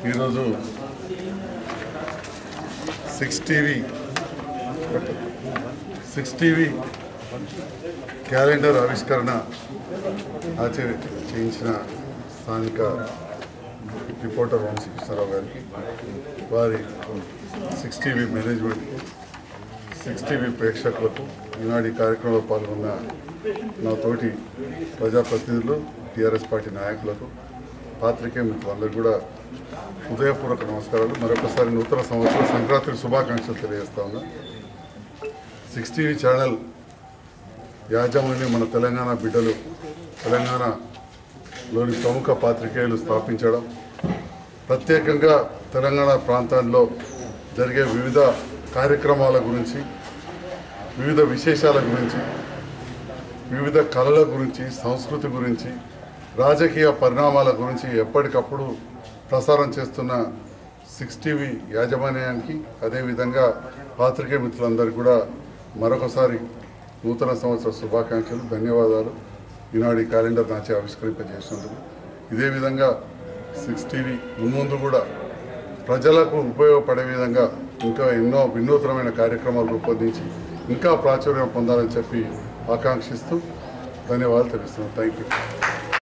ఈరోజు six TV six TV calendar ఆవిష్కరణ ఆచరి చేయించిన స్థానిక రిపోర్టర్ వంశీ కృష్ణారావు గారికి వారి six TV management six TV ప్రేక్షకులకు ఈనాడు ఈ కార్యక్రమంలో పాల్గొన్న నా తోటి ప్రజాప్రతినిధులు టీఆర్ఎస్ పార్టీ నాయకులకు పాత్రికేయ మిత్రులందరూ కూడా హృదయపూర్వక నమస్కారాలు మరొకసారి నూతన సంవత్సర సంక్రాంతి శుభాకాంక్షలు తెలియజేస్తా ఉన్నా సిక్స్ టీవీ ఛానల్ యాజమాన్యం మన తెలంగాణ బిడ్డలు తెలంగాణలోని ప్రముఖ పాత్రికేయులు స్థాపించడం ప్రత్యేకంగా తెలంగాణ ప్రాంతాల్లో జరిగే వివిధ కార్యక్రమాల గురించి వివిధ విశేషాల గురించి వివిధ కళల గురించి సంస్కృతి గురించి రాజకీయ పరిణామాల గురించి ఎప్పటికప్పుడు ప్రసారం చేస్తున్న సిక్స్ టీవీ యాజమాన్యానికి అదేవిధంగా పాత్రికేయ మిత్రులందరికీ కూడా మరొకసారి నూతన సంవత్సర శుభాకాంక్షలు ధన్యవాదాలు ఈనాడు ఈ క్యాలెండర్ నాచే ఆవిష్కరింపజేసినందుకు ఇదే విధంగా సిక్స్ టీవీ మున్ముందు కూడా ప్రజలకు ఉపయోగపడే విధంగా ఇంకా ఎన్నో వినూత్నమైన కార్యక్రమాలు రూపొందించి ఇంకా ప్రాచుర్యం పొందాలని చెప్పి ఆకాంక్షిస్తూ ధన్యవాదాలు తెలుస్తున్నాను థ్యాంక్ యూ